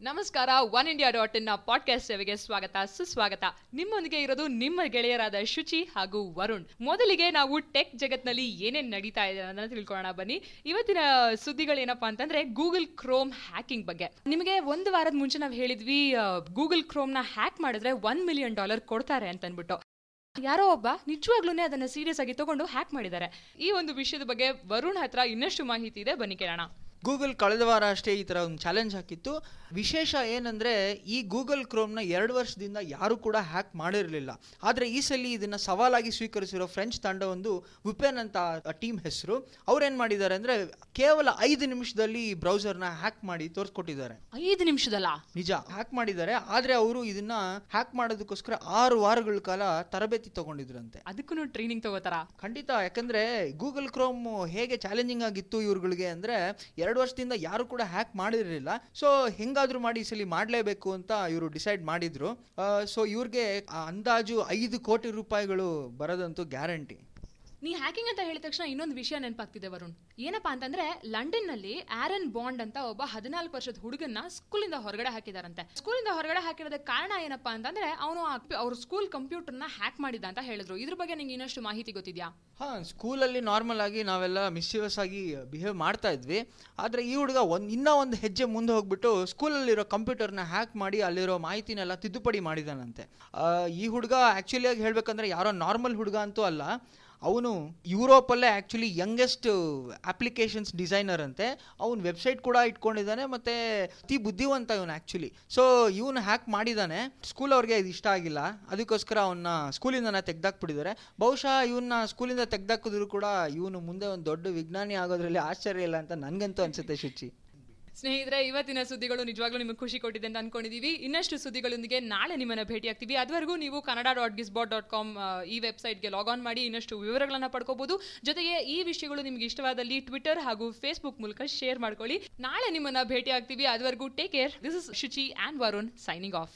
ನಮಸ್ಕಾರ One India dot in podcast ಸೇವೆಗೆ ಸ್ವಾಗತ ಸುಸ್ವಾಗತ ನಿಮ್ಮೊಂದಿಗೆ ಇರೋದು ನಿಮ್ಮ ಗೆಳೆಯರಾದ ಶುಚಿ ಹಾಗೂ ವರುಣ್ ಮೊದಲಿಗೆ ನಾವು ಟೆಕ್ ಜಗತ್ನಲ್ಲಿ ಏನೇನ್ ನಡೀತಾ ಇದೆ ಅನ್ನೋದನ್ನ ತಿಳ್ಕೊಳ್ಳೋಣ ಬನ್ನಿ ಇವತ್ತಿನ ಸುದ್ದಿಗಳೇನಪ್ಪಾ ಅಂತಂದ್ರೆ ಗೂಗಲ್ ಕ್ರೋಮ್ ಹ್ಯಾಕಿಂಗ್ ಬಗ್ಗೆ ನಿಮಗೆ ಒಂದು ವಾರದ ಮುಂಚೆ ನಾವು ಹೇಳಿದ್ವಿ ಗೂಗಲ್ ಕ್ರೋಮ್ನ ಹ್ಯಾಕ್ ಮಾಡಿದ್ರೆ ಒನ್ ಮಿಲಿಯನ್ ಡಾಲರ್ ಕೊಡ್ತಾರೆ ಅಂತ ಅಂದ್ಬಿಟ್ಟು ಯಾರೋ ಒಬ್ಬ ನಿಜವಾಗ್ಲೂ ಅದನ್ನ ಸೀರಿಯಸ್ ಆಗಿ ತಗೊಂಡು ಹ್ಯಾಕ್ ಮಾಡಿದ್ದಾರೆ ಈ ಒಂದು ವಿಷಯದ ಬಗ್ಗೆ ವರುಣ್ ಹತ್ರ ಇನ್ನಷ್ಟು ಮಾಹಿತಿ ಇದೆ ಬನ್ನಿ ಕೇಳೋಣ ಗೂಗಲ್ ಕಳೆದ ವಾರ ಅಷ್ಟೇ ಈ ಥರ ಒಂದು ಚಾಲೆಂಜ್ ಹಾಕಿತ್ತು ವಿಶೇಷ ಏನಂದರೆ ಈ ಗೂಗಲ್ ಕ್ರೋಮ್ನ ಎರಡು ವರ್ಷದಿಂದ ಯಾರೂ ಕೂಡ ಹ್ಯಾಕ್ ಮಾಡಿರಲಿಲ್ಲ ಆದರೆ ಈ ಸಲ ಇದನ್ನು ಸವಾಲಾಗಿ ಸ್ವೀಕರಿಸಿರೋ ಫ್ರೆಂಚ್ ತಂಡವೊಂದು ವಿಪೆನ್ ಅಂತ ಟೀಮ್ ಹೆಸರು ಅವ್ರೇನು ಮಾಡಿದ್ದಾರೆ ಅಂದರೆ ಕೇವಲ ಐದು ನಿಮಿಷದಲ್ಲಿ ಈ ಬ್ರೌಸರ್ನ ಹ್ಯಾಕ್ ಮಾಡಿ ತೋರಿಸ್ಕೊಟ್ಟಿದ್ದಾರೆ ಐದು ನಿಮಿಷದಲ್ಲ ನಿಜ ಹ್ಯಾಕ್ ಮಾಡಿದ್ದಾರೆ ಆದರೆ ಅವರು ಇದನ್ನ ಹ್ಯಾಕ್ ಮಾಡೋದಕ್ಕೋಸ್ಕರ ಆರು ವಾರಗಳ ಕಾಲ ತರಬೇತಿ ತಗೊಂಡಿದ್ರಂತೆ ಅದಕ್ಕೂ ಟ್ರೈನಿಂಗ್ ತಗೋತಾರ ಖಂಡಿತ ಯಾಕಂದ್ರೆ ಗೂಗಲ್ ಕ್ರೋಮ್ ಹೇಗೆ ಚಾಲೆಂಜಿಂಗ್ ಆಗಿತ್ತು ಇವ್ರುಗಳಿಗೆ ಅಂದ್ರೆ ಎರಡು ವರ್ಷದಿಂದ ಯಾರು ಕೂಡ ಹ್ಯಾಕ್ ಮಾಡಿರಲಿಲ್ಲ ಸೊ ಹೆಂಗಾದ್ರೂ ಮಾಡಿ ಈ ಸಲ ಮಾಡಲೇಬೇಕು ಅಂತ ಇವರು ಡಿಸೈಡ್ ಮಾಡಿದ್ರು ಸೊ ಇವ್ರಿಗೆ ಆ ಅಂದಾಜು ಐದು ಕೋಟಿ ರೂಪಾಯಿಗಳು ಬರೋದಂತೂ ಗ್ಯಾರಂಟಿ ನೀ ಹ್ಯಾಕಿಂಗ್ ಅಂತ ಹೇಳಿದ ತಕ್ಷಣ ಇನ್ನೊಂದು ವಿಷಯ ನೆನಪಾಗ್ತಿದೆ ವರುಣ್ ಏನಪ್ಪಾ ಅಂತಂದ್ರೆ ಆರನ್ ನಲ್ಲಿ ಆರನ್ ಬಾಂಡ್ ಅಂತ ಒಬ್ಬ ಹದಿನಾಲ್ಕು ವರ್ಷದ ಹುಡುಗನ್ನ ಸ್ಕೂಲಿಂದ ಹೊರಗಡೆ ಹಾಕಿದಾರಂತೆ ಸ್ಕೂಲಿಂದ ಹೊರಗಡೆ ಹಾಕಿರೋದಕ್ಕೆ ಕಾರಣ ಏನಪ್ಪಾ ಅಂತಂದ್ರೆ ಅವನು ಅವ್ರ ಸ್ಕೂಲ್ ಕಂಪ್ಯೂಟರ್ನ ಹ್ಯಾಕ್ ಮಾಡಿದ ಅಂತ ಹೇಳಿದ್ರು ಇದ್ರ ಬಗ್ಗೆ ನಿಂಗೆ ಇನ್ನಷ್ಟು ಮಾಹಿತಿ ಗೊತ್ತಿದ್ಯಾ ಹಾ ಸ್ಕೂಲಲ್ಲಿ ನಾರ್ಮಲ್ ಆಗಿ ನಾವೆಲ್ಲ ಮಿಸ್ಚಿವಸ್ ಆಗಿ ಬಿಹೇವ್ ಮಾಡ್ತಾ ಇದ್ವಿ ಆದರೆ ಈ ಹುಡುಗ ಒಂದು ಇನ್ನೂ ಒಂದು ಹೆಜ್ಜೆ ಮುಂದೆ ಹೋಗ್ಬಿಟ್ಟು ಸ್ಕೂಲಲ್ಲಿರೋ ಕಂಪ್ಯೂಟರ್ನ ಹ್ಯಾಕ್ ಮಾಡಿ ಅಲ್ಲಿರೋ ಮಾಹಿತಿನೆಲ್ಲ ತಿದ್ದುಪಡಿ ಮಾಡಿದಾನಂತೆ ಆ, ಈ ಹುಡುಗ ಆ್ಯಕ್ಚುಲಿಯಾಗಿ ಹೇಳ್ಬೇಕಂದ್ರೆ ಯಾರೋ ನಾರ್ಮಲ್ ಹುಡುಗ ಅಂತೂ ಅಲ್ಲ ಅವನು ಯುರೋಪಲ್ಲೇ ಆ್ಯಕ್ಚುಲಿ ಯಂಗೆಸ್ಟ್ ಅಪ್ಲಿಕೇಶನ್ಸ್ ಡಿಸೈನರ್ ಅಂತೆ ಅವನು ವೆಬ್ಸೈಟ್ ಕೂಡ ಇಟ್ಕೊಂಡಿದ್ದಾನೆ ಮತ್ತು ಅತಿ ಬುದ್ಧಿವಂತ ಇವನು ಆ್ಯಕ್ಚುಲಿ ಸೊ ಇವನು ಹ್ಯಾಕ್ ಮಾಡಿದ್ದಾನೆ ಸ್ಕೂಲ್ ಅವ್ರಿಗೆ ಇದು ಇಷ್ಟ ಆಗಿಲ್ಲ ಅದಕ್ಕೋಸ್ಕರ ಅವನ್ನ ಸ್ಕೂಲಿಂದನೇ ತೆಗ್ದಾಕ್ಬಿಟ್ಟಿದ್ದಾರೆ ಬಹುಶಃ ಇವನ್ನ ಸ್ಕೂಲಿಂದ ತೆಗ್ದಾಕಿದ್ರು ಕೂಡ ಇವನು ಮುಂದೆ ಒಂದು ದೊಡ್ಡ ವಿಜ್ಞಾನಿ ಆಗೋದ್ರಲ್ಲಿ ಆಶ್ಚರ್ಯ ಇಲ್ಲ ಅಂತ ನನಗಂತೂ ಅನ್ಸುತ್ತೆ ಶುಚಿ ಸ್ನೇಹಿತರೆ ಇವತ್ತಿನ ಸುದ್ದಿಗಳು ನಿಜವಾಗ್ಲೂ ನಿಮಗೆ ಖುಷಿ ಕೊಟ್ಟಿದೆ ಅಂತ ಅನ್ಕೊಂಡಿದೀವಿ ಇನ್ನಷ್ಟು ಸುದ್ದಿಗಳೊಂದಿಗೆ ನಾಳೆ ನಿಮ್ಮನ್ನ ಭೇಟಿ ಆಗ್ತೀವಿ ಅದುವರೆಗೂ ನೀವು Kannada dot Gizbot dot com ಈ ವೆಬ್ಸೈಟ್ಗೆ ಲಾಗ್ ಆನ್ ಮಾಡಿ ಇನ್ನಷ್ಟು ವಿವರಗಳನ್ನ ಪಡ್ಕೋಬಹುದು ಜೊತೆಗೆ ಈ ವಿಷಯಗಳು ನಿಮ್ಗೆ ಇಷ್ಟವಾದಲ್ಲಿ ಟ್ವಿಟರ್ ಹಾಗೂ ಫೇಸ್ಬುಕ್ ಮೂಲಕ ಶೇರ್ ಮಾಡ್ಕೊಳ್ಳಿ ನಾಳೆ ನಿಮ್ಮನ್ನ ಭೇಟಿ ಆಗ್ತೀವಿ ಅದುವರೆಗೂ take care this is Shuchi and Varun signing of